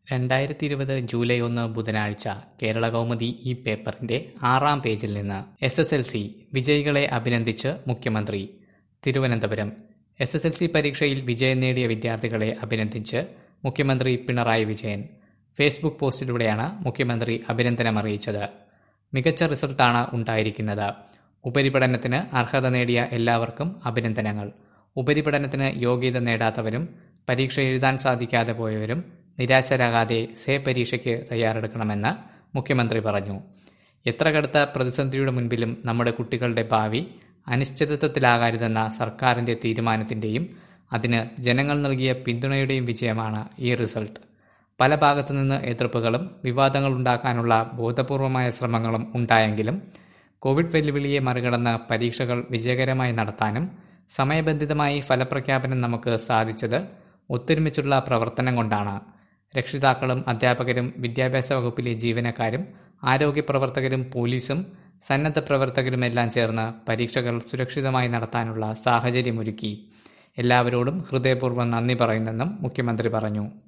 രണ്ടായിരത്തി ഇരുപത് ജൂലൈ ഒന്ന് ബുധനാഴ്ച കേരള കൗമുദി ഈ പേപ്പറിന്റെ ആറാം പേജിൽ നിന്ന് എസ് എസ് എൽ സി വിജയികളെ അഭിനന്ദിച്ച് മുഖ്യമന്ത്രി Thiruvananthapuram S S L C പരീക്ഷയിൽ വിജയം നേടിയ വിദ്യാർത്ഥികളെ അഭിനന്ദിച്ച് മുഖ്യമന്ത്രി പിണറായി വിജയൻ ഫേസ്ബുക്ക് പോസ്റ്റിലൂടെയാണ് മുഖ്യമന്ത്രി അഭിനന്ദനം അറിയിച്ചത് മികച്ച റിസൾട്ടാണ് ഉണ്ടായിരിക്കുന്നത് ഉപരിപഠനത്തിന് അർഹത നേടിയ എല്ലാവർക്കും അഭിനന്ദനങ്ങൾ ഉപരിപഠനത്തിന് യോഗ്യത നേടാത്തവരും പരീക്ഷ എഴുതാൻ സാധിക്കാതെ പോയവരും നിരാശരാകാതെ സേ പരീക്ഷയ്ക്ക് തയ്യാറെടുക്കണമെന്ന് മുഖ്യമന്ത്രി പറഞ്ഞു എത്ര കടുത്ത പ്രതിസന്ധിയുടെ മുൻപിലും നമ്മുടെ കുട്ടികളുടെ ഭാവി അനിശ്ചിതത്വത്തിലാകരുതെന്ന സർക്കാരിന്റെ തീരുമാനത്തിന്റെയും അതിന് ജനങ്ങൾ നൽകിയ പിന്തുണയുടെയും വിജയമാണ് ഈ റിസൾട്ട് പല ഭാഗത്തുനിന്ന് എതിർപ്പുകളും വിവാദങ്ങൾ ഉണ്ടാക്കാനുള്ള ബോധപൂർവമായ ശ്രമങ്ങളും ഉണ്ടായെങ്കിലും കോവിഡ് വെല്ലുവിളിയെ മറികടന്ന് പരീക്ഷകൾ വിജയകരമായി നടത്താനും സമയബന്ധിതമായി ഫലപ്രഖ്യാപനം നമുക്ക് സാധിച്ചത് ഒത്തൊരുമിച്ചുള്ള പ്രവർത്തനം കൊണ്ടാണ് രക്ഷിതാക്കളും അധ്യാപകരും വിദ്യാഭ്യാസ വകുപ്പിലെ ജീവനക്കാരും ആരോഗ്യ പ്രവർത്തകരും പോലീസും സന്നദ്ധ പ്രവർത്തകരുമെല്ലാം ചേർന്ന് പരീക്ഷകൾ സുരക്ഷിതമായി നടത്താനുള്ള സാഹചര്യമൊരുക്കി എല്ലാവരോടും ഹൃദയപൂർവ്വം നന്ദി പറയുന്നെന്നും മുഖ്യമന്ത്രി പറഞ്ഞു